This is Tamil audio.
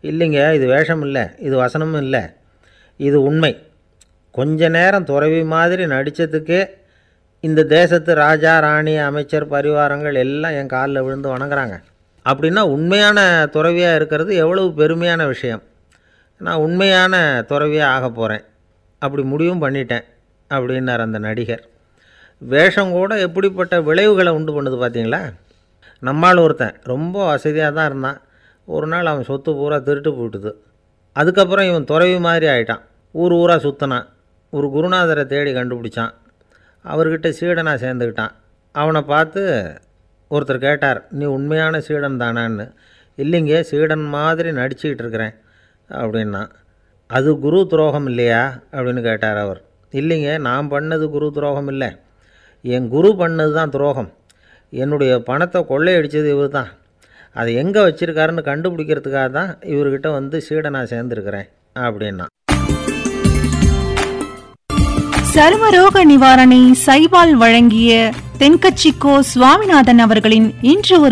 இல்லைங்க இது வேஷம் இல்லை இது வசனமும் இல்லை இது உண்மை கொஞ்ச நேரம் துறவி மாதிரி நடித்ததுக்கே இந்த தேசத்து ராஜா ராணி அமைச்சர் பரிவாரங்கள் எல்லாம் என் காலில் விழுந்து வணங்குறாங்க அப்படின்னா உண்மையான துறவியாக இருக்கிறது எவ்வளவு பெருமையான விஷயம் நான் உண்மையான துறவியாக ஆக போகிறேன் அப்படி முடிவும் பண்ணிட்டேன் அப்படின்னார் அந்த நடிகர் வேஷம் கூட எப்படிப்பட்ட விளைவுகளை உண்டு பண்ணுது பார்த்தீங்களா நம்மால் ஒருத்தன் ரொம்ப வசதியாக தான் இருந்தான் ஒரு நாள் அவன் சொத்து பூரா திருட்டு போட்டுது அதுக்கப்புறம் இவன் துறவி மாதிரி ஆயிட்டான் ஊர் ஊராக சுற்றினான் ஒரு குருநாதரை தேடி கண்டுபிடிச்சான் அவர்கிட்ட சீடனாக சேர்ந்துக்கிட்டான் அவனை பார்த்து ஒருத்தர் கேட்டார் நீ உண்மையான சீடன் தானான்னு இல்லைங்க சீடன் மாதிரி நடிச்சுக்கிட்டு இருக்கிறேன் அப்படின்னா அது குரு துரோகம் இல்லையா அப்படின்னு கேட்டார் அவர் இல்லைங்க நான் பண்ணது குரு துரோகம் இல்லை என் குரு பண்ணது தான் துரோகம் என்னுடைய பணத்தை கொள்ளையடித்தது இவர் தான் அதை எங்கே வச்சுருக்காருன்னு கண்டுபிடிக்கிறதுக்காக தான் இவர்கிட்ட வந்து சீடனாக சேர்ந்துருக்கிறேன் அப்படின்னா சர்வரோக நிவாரணி சைபால் வழங்கிய தென்கட்சிக்கோ சுவாமிநாதன் அவர்களின் இன்று ஒரு